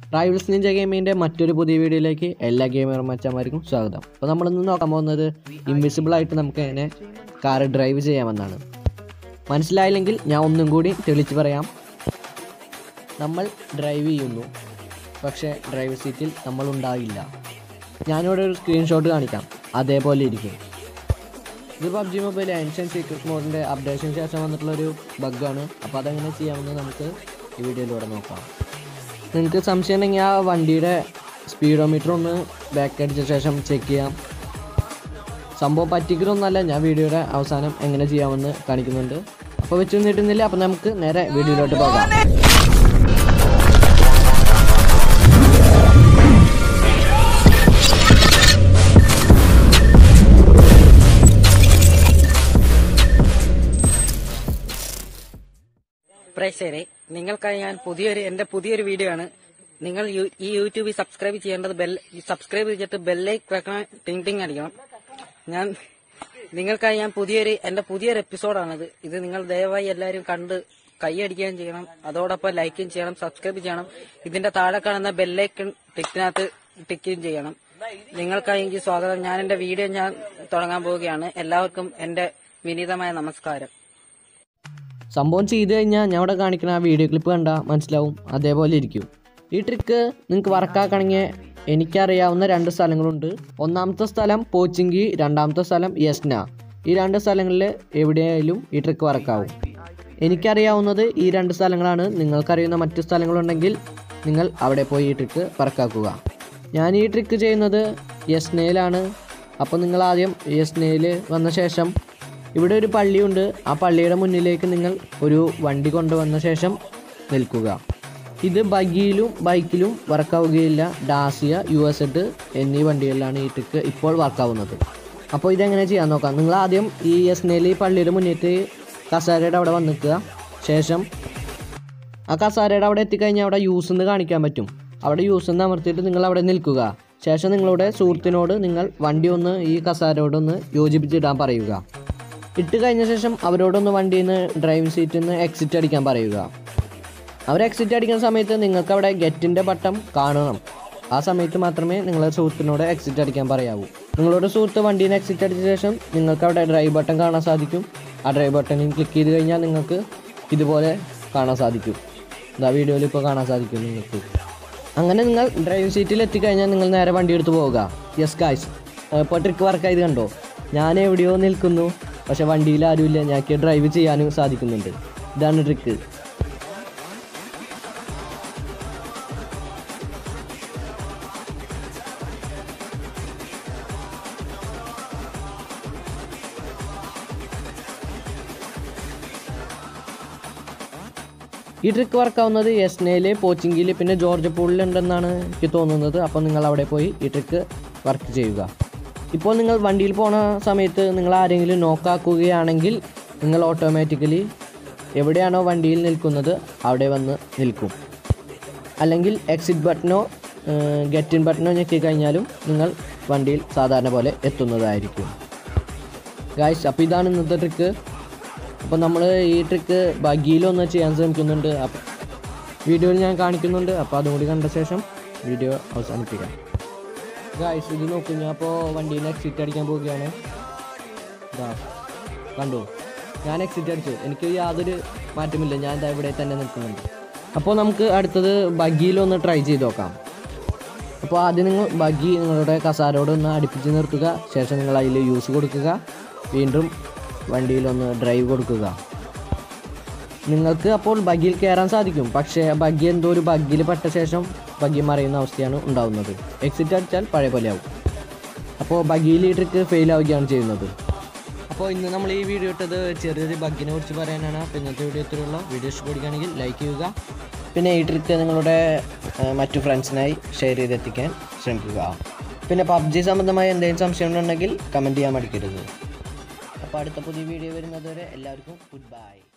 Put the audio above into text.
rivals Ninja ഗെയിമിൻ്റെ മറ്റൊരു പുതിയ വീഡിയോയിലേക്ക് എല്ലാ ഗെയിമർ മച്ചന്മാർക്കും സ്വാഗതം അപ്പോൾ നമ്മളിന്ന് നോക്കാൻ പോകുന്നത് ഇൻവിസിബിൾ ആയിട്ട് നമുക്ക് എങ്ങനെ കാർ ഡ്രൈവ് ചെയ്യാമെന്നാണ് മനസ്സിലായില്ലെങ്കിൽ ഞാൻ ഒന്നും കൂടി തെളിച്ച് പറയാം നമ്മൾ ഡ്രൈവ് ചെയ്യുന്നു പക്ഷേ ഡ്രൈവർ സീറ്റിൽ നമ്മൾ ഉണ്ടാവില്ല ഞാനിവിടെ ഒരു സ്ക്രീൻഷോട്ട് കാണിക്കാം അതേപോലെ ഇരിക്കും ഇത് പബ്ജി മൊബൈൽ ആൻഷ്യൻ സീക്രട്ട് മോഡിൻ്റെ അപ്ഡേഷന് ശേഷം വന്നിട്ടുള്ളൊരു ബഗ്ഗാണ് അപ്പോൾ അതെങ്ങനെ ചെയ്യാമെന്ന് നമുക്ക് ഈ വീഡിയോയിലൂടെ നോക്കാം നിങ്ങൾക്ക് സംശയം ഉണ്ടെങ്കിൽ ആ വണ്ടിയുടെ സ്പീഡോമീറ്റർ ഒന്ന് ബാക്ക് അടിച്ച ശേഷം ചെക്ക് ചെയ്യാം സംഭവം പറ്റിക്കലൊന്നല്ല ഞാൻ വീഡിയോയുടെ അവസാനം എങ്ങനെ ചെയ്യാമെന്ന് കാണിക്കുന്നുണ്ട് അപ്പോൾ വെച്ച് നിന്നിട്ടുന്നില്ല അപ്പോൾ നമുക്ക് നേരെ വീഡിയോയിലോട്ട് പോകാം പ്രേക്ഷകരെ നിങ്ങൾക്കായി ഞാൻ പുതിയൊരു എന്റെ പുതിയൊരു വീഡിയോ ആണ് നിങ്ങൾ യു- ഈ യൂട്യൂബിൽ സബ്സ്ക്രൈബ് ചെയ്യേണ്ടത് ബെൽ സബ്സ്ക്രൈബ് ചെയ്തിട്ട് ബെല്ലൈക്ക് വെക്കണം ടിങ് ടിങ് അടിക്കണം ഞാൻ നിങ്ങൾക്കായി ഞാൻ പുതിയൊരു എന്റെ പുതിയൊരു എപ്പിസോഡാണിത് ഇത് നിങ്ങൾ ദയവായി എല്ലാവരും കണ്ട് കൈയടിക്കുകയും ചെയ്യണം അതോടൊപ്പം ലൈക്കും ചെയ്യണം സബ്സ്ക്രൈബ് ചെയ്യണം ഇതിന്റെ താഴെ കാണുന്ന ബെല്ലൈക്കൺ ടിക്കിനകത്ത് ടിക്കുകയും ചെയ്യണം നിങ്ങൾക്കായി എനിക്ക് സ്വാഗതം ഞാൻ എന്റെ വീഡിയോ ഞാൻ തുടങ്ങാൻ പോവുകയാണ് എല്ലാവർക്കും എന്റെ വിനീതമായ നമസ്കാരം സംഭവം ചെയ്ത് കഴിഞ്ഞാൽ ഞാൻ ഇവിടെ കാണിക്കുന്ന ആ വീഡിയോ ക്ലിപ്പ് കണ്ടാൽ മനസ്സിലാവും അതേപോലെ ഇരിക്കും ഈ ട്രിക്ക് നിങ്ങൾക്ക് വർക്കാക്കണമെങ്കിൽ എനിക്കറിയാവുന്ന രണ്ട് സ്ഥലങ്ങളുണ്ട് ഒന്നാമത്തെ സ്ഥലം പോച്ചിങ്കി രണ്ടാമത്തെ സ്ഥലം യസ്ന ഈ രണ്ട് സ്ഥലങ്ങളിൽ എവിടെയായാലും ഈ ട്രിക്ക് വർക്കാവും എനിക്കറിയാവുന്നത് ഈ രണ്ട് സ്ഥലങ്ങളാണ് നിങ്ങൾക്കറിയുന്ന മറ്റു സ്ഥലങ്ങളുണ്ടെങ്കിൽ നിങ്ങൾ അവിടെ പോയി ഈ ട്രിക്ക് വർക്കാക്കുക ഞാൻ ഈ ട്രിക്ക് ചെയ്യുന്നത് യസ്നയിലാണ് അപ്പോൾ നിങ്ങൾ ആദ്യം യസ്നയിൽ വന്ന ശേഷം ഇവിടെ ഒരു പള്ളിയുണ്ട് ആ പള്ളിയുടെ മുന്നിലേക്ക് നിങ്ങൾ ഒരു വണ്ടി കൊണ്ടുവന്ന ശേഷം നിൽക്കുക ഇത് ബഗിയിലും ബൈക്കിലും വർക്കാവുകയില്ല ഡാസിയ യു എസ് എഡ് എന്നീ വണ്ടികളിലാണ് ഈ ട്രിക്ക് ഇപ്പോൾ വർക്കാവുന്നത് അപ്പോൾ ഇതെങ്ങനെ ചെയ്യാൻ നോക്കാം നിങ്ങൾ ആദ്യം ഈ യസ്നയിൽ ഈ പള്ളിയുടെ മുന്നിട്ട് കസാരയുടെ അവിടെ വന്ന് നിൽക്കുക ശേഷം ആ കസാരയുടെ അവിടെ എത്തിക്കഴിഞ്ഞാൽ അവിടെ യൂസ് എന്ന് കാണിക്കാൻ പറ്റും അവിടെ യൂസ് എന്ന് അമർത്തിയിട്ട് നിങ്ങൾ അവിടെ നിൽക്കുക ശേഷം നിങ്ങളുടെ സുഹൃത്തിനോട് നിങ്ങൾ വണ്ടി ഒന്ന് ഈ കസാരയോടൊന്ന് യോജിപ്പിച്ചിടാൻ പറയുക ഇട്ട് കഴിഞ്ഞ ശേഷം അവരോടൊന്ന് വണ്ടിയിൽ നിന്ന് ഡ്രൈവിംഗ് സീറ്റിൽ നിന്ന് എക്സിറ്റ് അടിക്കാൻ പറയുക അവർ എക്സിറ്റ് അടിക്കുന്ന സമയത്ത് നിങ്ങൾക്ക് അവിടെ ഗെറ്റിൻ്റെ ബട്ടൺ കാണണം ആ സമയത്ത് മാത്രമേ നിങ്ങളുടെ സുഹൃത്തിനോട് എക്സിറ്റ് അടിക്കാൻ പറയാവൂ നിങ്ങളുടെ സുഹൃത്ത് വണ്ടിയിൽ നിന്ന് എക്സിറ്റ് അടിച്ച ശേഷം നിങ്ങൾക്ക് അവിടെ ഡ്രൈവ് ബട്ടൺ കാണാൻ സാധിക്കും ആ ഡ്രൈവ് ബട്ടണിൽ ക്ലിക്ക് ചെയ്ത് കഴിഞ്ഞാൽ നിങ്ങൾക്ക് ഇതുപോലെ കാണാൻ സാധിക്കും ഇതാ വീഡിയോയിൽ ഇപ്പോൾ കാണാൻ സാധിക്കും നിങ്ങൾക്ക് അങ്ങനെ നിങ്ങൾ ഡ്രൈവിംഗ് സീറ്റിൽ എത്തിക്കഴിഞ്ഞാൽ നിങ്ങൾ നേരെ വണ്ടി എടുത്ത് പോവുക യെസ് കായ്സ് ഇപ്പോൾ ട്രിക്ക് വർക്കായത് കണ്ടോ ഞാൻ എവിടെയോ നിൽക്കുന്നു പക്ഷെ വണ്ടിയിൽ ആരുമില്ല ഞങ്ങൾക്ക് ഡ്രൈവ് ചെയ്യാനും സാധിക്കുന്നുണ്ട് ഇതാണ് ട്രിക്ക് ഈ ട്രിക്ക് വർക്കാവുന്നത് യസ്നയിൽ പോച്ചിങ്കിയിൽ പിന്നെ ജോർജ് പൂളിലുണ്ടെന്നാണ് എനിക്ക് തോന്നുന്നത് അപ്പോൾ നിങ്ങൾ അവിടെ പോയി ഈ ട്രിക്ക് വർക്ക് ചെയ്യുക ഇപ്പോൾ നിങ്ങൾ വണ്ടിയിൽ പോണ സമയത്ത് നിങ്ങൾ ആരെങ്കിലും നോക്കാക്കുകയാണെങ്കിൽ നിങ്ങൾ ഓട്ടോമാറ്റിക്കലി എവിടെയാണോ വണ്ടിയിൽ നിൽക്കുന്നത് അവിടെ വന്ന് നിൽക്കും അല്ലെങ്കിൽ എക്സിറ്റ് ബട്ടണോ ഗെറ്റ് ഇൻ ബട്ടണോ ഞെക്കി കഴിഞ്ഞാലും നിങ്ങൾ വണ്ടിയിൽ സാധാരണ പോലെ എത്തുന്നതായിരിക്കും ഗായ്സ് അപ്പോൾ ഇതാണ് ഇന്നത്തെ ട്രിക്ക് അപ്പോൾ നമ്മൾ ഈ ട്രിക്ക് ബഗിയിലൊന്ന് ചെയ്യാൻ ശ്രമിക്കുന്നുണ്ട് അപ്പോൾ വീഡിയോയിൽ ഞാൻ കാണിക്കുന്നുണ്ട് അപ്പോൾ അതും കൂടി കണ്ട ശേഷം വീഡിയോ അവസാനിപ്പിക്കാം ഗായ്സ് ഇത് നോക്കൂ ഞാൻ അപ്പോൾ വണ്ടിയിൽ എക്സിറ്റ് അടിക്കാൻ പോവുകയാണ് ഇതാ കണ്ടു ഞാൻ എക്സിറ്റ് അടിച്ചു എനിക്ക് യാതൊരു മാറ്റമില്ല ഞാൻ ഇതാ ഇവിടെ തന്നെ നിൽക്കുന്നുണ്ട് അപ്പോൾ നമുക്ക് അടുത്തത് ബഗിയിലൊന്ന് ട്രൈ ചെയ്ത് നോക്കാം അപ്പോൾ ആദ്യം നിങ്ങൾ ബഗി നിങ്ങളുടെ കസാരോട് ഒന്ന് അടുപ്പിച്ച് നിർത്തുക ശേഷം നിങ്ങൾ അതിൽ യൂസ് കൊടുക്കുക വീണ്ടും വണ്ടിയിലൊന്ന് ഡ്രൈവ് കൊടുക്കുക നിങ്ങൾക്ക് അപ്പോൾ ബഗ്ഗിൽ കയറാൻ സാധിക്കും പക്ഷേ ബഗ്ഗി എന്തോ ഒരു ബഗ്ഗിൽ പെട്ട ശേഷം ബഗ്ഗി മറിയുന്ന അവസ്ഥയാണ് ഉണ്ടാവുന്നത് എക്സിറ്റ് അടിച്ചാൽ പഴയ പോലെയാവും അപ്പോൾ ബഗ്ഗിയിൽ ഈ ട്രിക്ക് ഫെയിൽ ആവുകയാണ് ചെയ്യുന്നത് അപ്പോൾ ഇന്ന് നമ്മൾ ഈ വീഡിയോ ഇട്ടത് ചെറിയൊരു ബഗ്ഗിനെ കുറിച്ച് പറയാനാണ് അപ്പോൾ ഇന്നത്തെ വീഡിയോ ഇത്രയുള്ള വീഡിയോ ഇഷ്ടപ്പെടുകയാണെങ്കിൽ ലൈക്ക് ചെയ്യുക പിന്നെ ഈ ട്രിക്ക് നിങ്ങളുടെ ആ, മറ്റു ഫ്രണ്ട്സിനായി ഷെയർ ചെയ്തെത്തിക്കാൻ ശ്രമിക്കുക പിന്നെ പബ്ജി സംബന്ധമായ എന്തെങ്കിലും സംശയം ഉണ്ടെങ്കിൽ കമൻറ്റ് ചെയ്യാൻ മടിക്കരുത് അപ്പോൾ അടുത്ത പുതിയ വീഡിയോ വരുന്നത് വരെ എല്ലാവർക്കും ഗുഡ് ബൈ